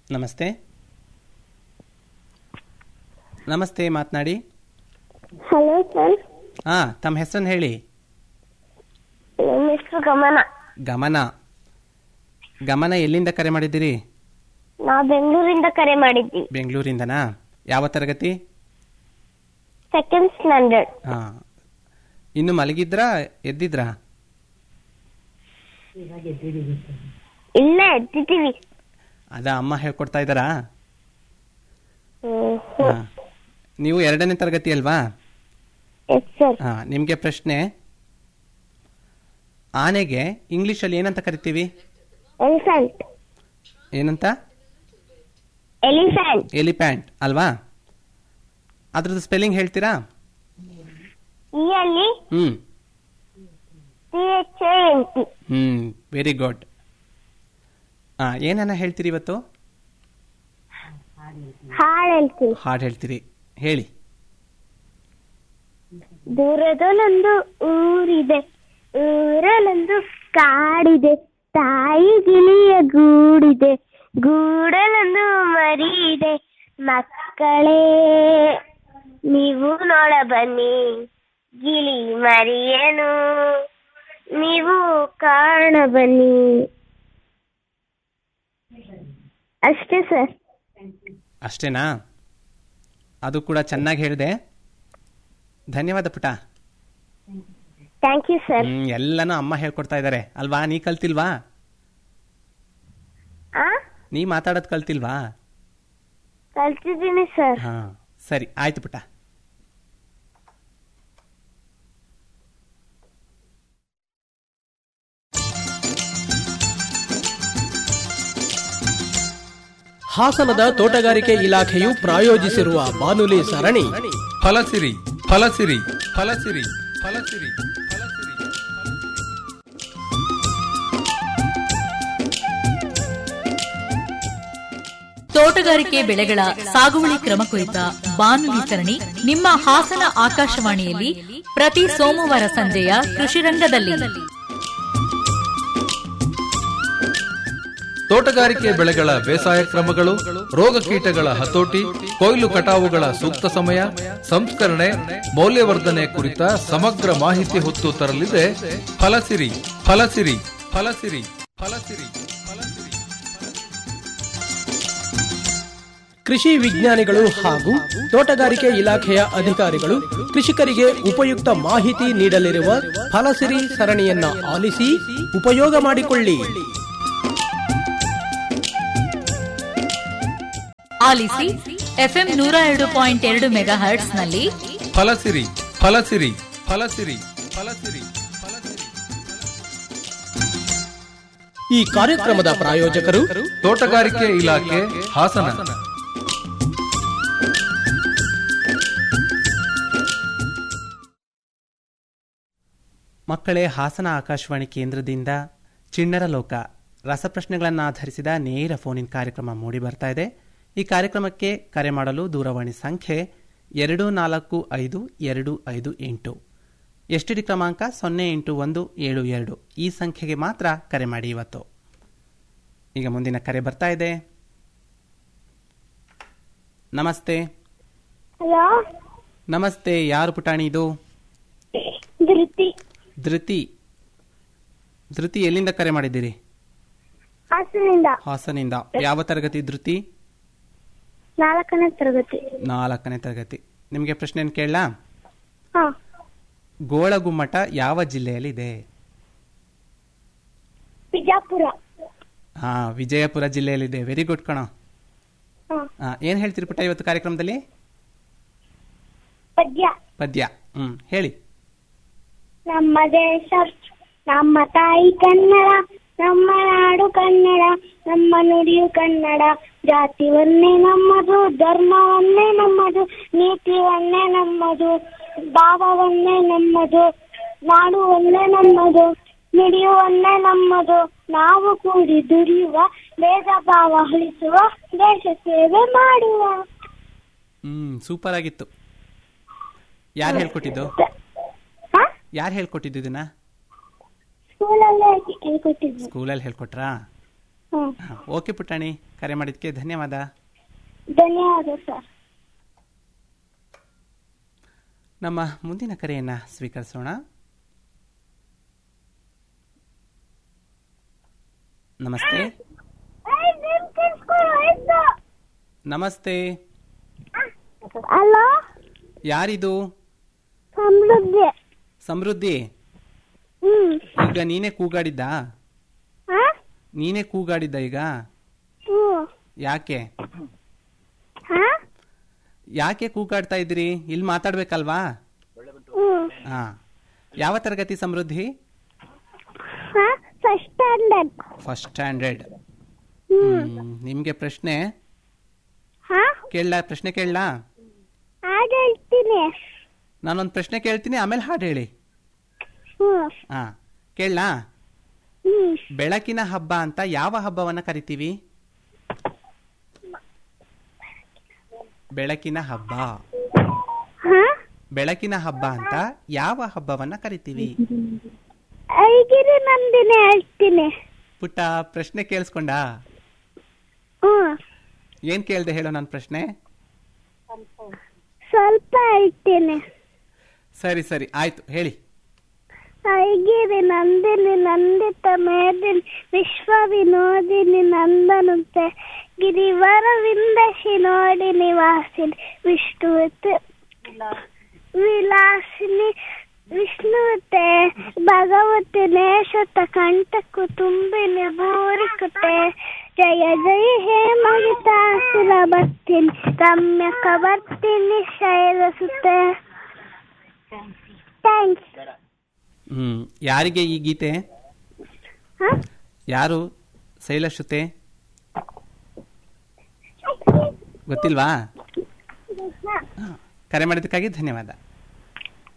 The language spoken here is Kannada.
ನಮಸ್ತೆ ನಮಸ್ತೆ ಮಾತನಾಡಿ ಹಲೋ ಸರ್ ಹಾ ತಮ್ಮ ಹೆಸರನ್ನು ಹೇಳಿ ನನ್ನ ಹೆಸರು ಗಮನ ಗಮನ ಗಮನ ಎಲ್ಲಿಂದ ಕರೆ ಮಾಡಿದ್ದೀರಿ ನಾವು ಬೆಂಗಳೂರಿಂದ ಕರೆ ಮಾಡಿದ್ವಿ ಬೆಂಗಳೂರಿಂದನಾ ಯಾವ ತರಗತಿ ಸೆಕೆಂಡ್ ಸ್ಟ್ಯಾಂಡರ್ಡ್ ಹಾ ಇನ್ನು ಮಲಗಿದ್ರಾ ಎದ್ದಿದ್ರಾ ಇಲ್ಲ ಎದ್ದಿದ್ದೀವಿ ಅದ ಅಮ್ಮ ಹೇಳ್ಕೊಡ್ತಾ ಇದ್ದಾರಾ ಹ್ಮ್ ಹಾ. ನೀವು ಎರಡನೇ ತರಗತಿ ಅಲ್ವಾ ಎಸ್ ಸರ್ ಹಾ ನಿಮಗೆ ಪ್ರಶ್ನೆ ಆನೆಗೆ ಇಂಗ್ಲಿಷಲ್ಲಿ ಏನಂತ ಕರಿತೀವಿ ಎಲಿಫೆಂಟ್ ಏನಂತ ಎಲಿಫೆಂಟ್ ಎಲಿಫ್ಯಾಂಟ್ ಅಲ್ವಾ ಅದ್ರದ್ದು ಸ್ಪೆಲ್ಲಿಂಗ್ ಹೇಳ್ತೀರಾ ಇ ಅಲ್ಲಿ hmm C H A N T hmm very good ಹಾ ಏನನ್ನ ಹೇಳ್ತೀರಿ ಇವತ್ತು ಹಾಡು ಹೇಳ್ತೀನಿ ಹಾಡು ಹೇಳ್ತೀರಿ ಹೇಳಿ ದೂರದಲ್ಲೊಂದು ಊರಿದೆ ಊರಲ್ಲೊಂದು ಕಾಡಿದೆ ತಾಯಿ ಗಿಳಿಯ ಗೂಡಿದೆ ಗೂಡಲೊಂದು ಮರಿ ಇದೆ ಮಕ್ಕಳೇ ನೀವು ನೋಡ ಬನ್ನಿ ಗಿಳಿ ಮರಿಯೇನು ನೀವು ಕಾಣ ಬನ್ನಿ ಅಷ್ಟೇ ಸರ್ ಅಷ್ಟೇನಾ ಅದು ಕೂಡ ಚೆನ್ನಾಗಿ ಹೇಳಿದೆ ಧನ್ಯವಾದ ಪುಟ ಥ್ಯಾಂಕ್ ಯು ಸರ್ ಹ್ಮ್ ಎಲ್ಲನೂ ಅಮ್ಮ ಹೇಳ್ಕೊಡ್ತಾ ಇದ್ದಾರೆ ಅಲ್ವಾ ನೀ ಕಲ್ತಿಲ್ವಾ ಆ ನೀ ಮಾತಾಡೋದ್ ಕಲ್ತಿಲ್ವಾ ಕಲ್ತಿದ್ದೀನಿ ಸರ್ ಹಾ ಸರಿ ಆಯ್ತು ಪುಟ ಹಾಸನದ ತೋಟಗಾರಿಕೆ ಇಲಾಖೆಯು ಪ್ರಾಯೋಜಿಸಿರುವ ಬಾನುಲಿ ಸರಣಿ ಫಲಸಿರಿ ಫಲಸಿರಿ ಫಲಸಿರಿ ಫಲಸಿರಿ ಫಲಸಿರಿ ತೋಟಗಾರಿಕೆ ಬೆಳೆಗಳ ಸಾಗುವಳಿ ಕ್ರಮ ಕುರಿತ ಬಾನುಲಿ ಸರಣಿ ನಿಮ್ಮ ಹಾಸನ ಆಕಾಶವಾಣಿಯಲ್ಲಿ ಪ್ರತಿ ಸೋಮವಾರ ಸಂಜೆಯ ಕೃಷಿ ರಂಗದಲ್ಲಿ ತೋಟಗಾರಿಕೆ ಬೆಳೆಗಳ ಬೇಸಾಯ ಕ್ರಮಗಳು ರೋಗ ಕೀಟಗಳ ಹತೋಟಿ ಕೊಯ್ಲು ಕಟಾವುಗಳ ಸೂಕ್ತ ಸಮಯ ಸಂಸ್ಕರಣೆ ಮೌಲ್ಯವರ್ಧನೆ ಕುರಿತ ಸಮಗ್ರ ಮಾಹಿತಿ ಹೊತ್ತು ತರಲಿದೆ ಫಲಸಿರಿ ಫಲಸಿರಿ ಫಲಸಿರಿ ಫಲಸಿರಿ ಫಲಸಿರಿ ಕೃಷಿ ವಿಜ್ಞಾನಿಗಳು ಹಾಗೂ ತೋಟಗಾರಿಕೆ ಇಲಾಖೆಯ ಅಧಿಕಾರಿಗಳು ಕೃಷಿಕರಿಗೆ ಉಪಯುಕ್ತ ಮಾಹಿತಿ ನೀಡಲಿರುವ ಫಲಸಿರಿ ಸರಣಿಯನ್ನ ಆಲಿಸಿ ಉಪಯೋಗ ಮಾಡಿಕೊಳ್ಳಿ ಆಲಿಸಿ ಎಫ್ಎಂ ನೂರ ಎರಡು ಪಾಯಿಂಟ್ ಎರಡು ಮೆಗಾ ಹರ್ಟ್ಸ್ನಲ್ಲಿ ಫಲಸಿರಿ ಫಲಸಿರಿ ಫಲಸಿರಿ ಫಲಸಿರಿ ಫಲಸಿರಿ ಈ ಕಾರ್ಯಕ್ರಮದ ಪ್ರಾಯೋಜಕರು ತೋಟಗಾರಿಕೆ ಇಲಾಖೆ ಹಾಸನ ಮಕ್ಕಳೇ ಹಾಸನ ಆಕಾಶವಾಣಿ ಕೇಂದ್ರದಿಂದ ಚಿಣ್ಣರ ಲೋಕ ರಸಪ್ರಶ್ನೆಗಳನ್ನು ಆಧರಿಸಿದ ನೇರ ಫೋನಿನ್ ಕಾರ್ಯಕ್ರಮ ಮೂಡಿ ಬರ್ತಾ ಇದೆ ಈ ಕಾರ್ಯಕ್ರಮಕ್ಕೆ ಕರೆ ಮಾಡಲು ದೂರವಾಣಿ ಸಂಖ್ಯೆ ಎರಡು ನಾಲ್ಕು ಐದು ಎರಡು ಐದು ಎಂಟು ಎಸ್ಟಿಡಿ ಕ್ರಮಾಂಕ ಸೊನ್ನೆ ಎಂಟು ಒಂದು ಏಳು ಎರಡು ಈ ಸಂಖ್ಯೆಗೆ ಮಾತ್ರ ಕರೆ ಮಾಡಿ ಇವತ್ತು ಈಗ ಮುಂದಿನ ಕರೆ ಬರ್ತಾ ಇದೆ ನಮಸ್ತೆ ಹಲೋ ನಮಸ್ತೆ ಯಾರು ಪುಟಾಣಿ ಇದು ಧೃತಿ ಧೃತಿ ಧೃತಿ ಎಲ್ಲಿಂದ ಕರೆ ಮಾಡಿದ್ದೀರಿ ಹಾಸನಿಂದ ಹಾಸನಿಂದ ಯಾವ ತರಗತಿ ಧೃತಿ ನಾಲ್ಕನೇ ತರಗತಿ ನಾಲ್ಕನೇ ತರಗತಿ ನಿಮಗೆ ಪ್ರಶ್ನೆ ಕೇಳಲಾ ಹಾ ಗೋಳಗುಮ್ಮಟ ಯಾವ ಜಿಲ್ಲೆಯಲ್ಲಿದೆ ಬಿಜಾಪುರ ಹಾ ವಿಜಯಪುರ ಜಿಲ್ಲೆಯಲ್ಲಿದೆ ವೆರಿ ಗುಡ್ ಕಣೋ ಹಾ ಹಾ, ಏನ್ ಹೇಳ್ತೀರಿ ಪುಟ್ಟ ಇವತ್ತು ಕಾರ್ಯಕ್ರಮದಲ್ಲಿ ಪದ್ಯ ಪದ್ಯ ಹ್ಮ್ ಹೇಳಿ ನಮ್ಮ ದೇಶ ನಮ್ಮ ತಾಯಿ ಕನ್ನಡ ನಮ್ಮ ನಾಡು ಕನ್ನಡ ನಮ್ಮ ನುಡಿಯು ಕನ್ನಡ ಜಾತಿ ಒಂದೇ ನಮ್ಮದು ಧರ್ಮ ಒಂದೇ ನಮ್ಮದು ನೀತಿ ಒಂದೇ ನಮ್ಮದು ಭಾವ ಒಂದೇ ನಮ್ಮದು ನಾಡು ಒಂದೇ ನಮ್ಮದು ನುಡಿಯು ಒಂದೇ ನಮ್ಮದು ನಾವು ಕೂಡಿ ದುಡಿಯುವ ಭೇದ ಭಾವ ಅಳಿಸುವ ದೇಶ ಸೇವೆ ಮಾಡುವ ಹ್ಮ್ ಸೂಪರ್ ಆಗಿತ್ತು ಯಾರು ಹೇಳ್ಕೊಟ್ಟಿದ್ದು ಹಾ ಯಾರು ಹೇಳ್ಕೊಟ್ಟಿದ್ದು ಇದನ್ನ ಸ್ಕೂಲಲ್ಲೇ ಹೇಳ್ಕೊಟ್ಟಿದ್ರು ಸ್ಕೂಲಲ್ಲಿ ಹೇಳ್ಕೊಟ್ರಾ ಹ್ಮ್ ಹಾ, ಓಕೆ ಪುಟಾಣಿ ಕರೆ ಮಾಡಿದ್ದಕ್ಕೆ ಧನ್ಯವಾದ ಧನ್ಯವಾದ ಸರ್ ನಮ್ಮ ಮುಂದಿನ ಕರೆಯನ್ನ ಸ್ವೀಕರಿಸೋಣ ನಮಸ್ತೆ ನಮಸ್ತೆ ಹಲೋ ಯಾರಿದು ಸಮೃದ್ಧಿ ಸಮೃದ್ಧಿ ಹ್ಮ್ ಈಗ ನೀನೇ ಕೂಗಾಡಿದ್ದ ಹಾ ನೀನೇ ಕೂಗಾಡಿದ್ದ ಈಗ ಹ್ಮ್ ಯಾಕೆ ಹಾ ಯಾಕೆ ಕೂಗಾಡ್ತಾ ಇದ್ದೀರಿ ಇಲ್ಲಿ ಮಾತಾಡ್ಬೇಕಲ್ವಾ ಹ್ಮ್ ಹಾ ಯಾವ ತರಗತಿ ಸಮೃದ್ಧಿ ಹಾ ಫಸ್ಟ್ ಸ್ಟ್ಯಾಂಡರ್ಡ್ ಫಸ್ಟ್ ಸ್ಟ್ಯಾಂಡರ್ಡ್ ನಿಮ್ಗೆ ಪ್ರಶ್ನೆ ಹಾ ಕೇಳಲಾ ಪ್ರಶ್ನೆ ಕೇಳಲಾ ಹಾಗೆ ಹೇಳ್ತೀನಿ ನಾನೊಂದು ಪ್ರಶ್ನೆ ಕೇಳ್ತೀನಿ ಆಮೇಲೆ ಹಾಡು ಹೇಳಿ ಹ್ಮ್ ಹಾ ಕೇಳಲಾ ಹ್ಮ್ ಬೆಳಕಿನ ಹಬ್ಬ ಅಂತ ಯಾವ ಹಬ್ಬವನ್ನ ಕರಿತೀವಿ ಬೆಳಕಿನ ಹಬ್ಬ ಹಾ ಬೆಳಕಿನ ಹಬ್ಬ ಅಂತ ಯಾವ ಹಬ್ಬವನ್ನ ಕರಿತೀವಿ ಐಗಿರಿ ನಂದಿನಿ ಹೇಳ್ತೀನಿ ಪುಟ್ಟ ಪ್ರಶ್ನೆ ಕೇಳಿಸ್ಕೊಂಡಾ ಹ್ಮ್ ಏನ್ ಕೇಳ್ದೆ ಹೇಳೋ ನನ್ನ ಪ್ರಶ್ನೆ ಸ್ವಲ್ಪ ಹೇಳ್ತೀನಿ ಸರಿ ಸರಿ ಆಯ್ತು ಹೇಳಿ ಐಗಿರಿ ನಂದಿನಿ ನಂದಿತ ಮೇದಿನಿ ವಿಶ್ವ ವಿನೋದಿನಿ ನಂದನುತೆ ಗಿರಿವರ ವಿಂದಶಿ ನೋಡಿ ನಿವಾಸಿನಿ ವಿಷ್ಣುವತೆ ವಿಲಾಸಿನಿ ವಿಷ್ಣುವತೆ ಭಗವತಿ ನೇಷತ ಕಂಠಕು ತುಂಬಿನಿ ಭೂರಿಕತೆ ಜಯ ಜಯ ಹೇ ಮಹಿತಾಸುರ ಭಕ್ತಿನಿ ರಮ್ಯಕ ಬರ್ತಿನಿ ಶೈಲಸುತೆ ಥ್ಯಾಂಕ್ಸ್ ಹ್ಮ್ ಯಾರಿಗೆ ಈ ಗೀತೆ ಹಾ ಯಾರು ಶೈಲಶ್ರುತೆ ಗೊತ್ತಿಲ್ವಾ ಹಾ. ಕರೆ ಮಾಡಿದ್ದಕ್ಕಾಗಿ ಧನ್ಯವಾದ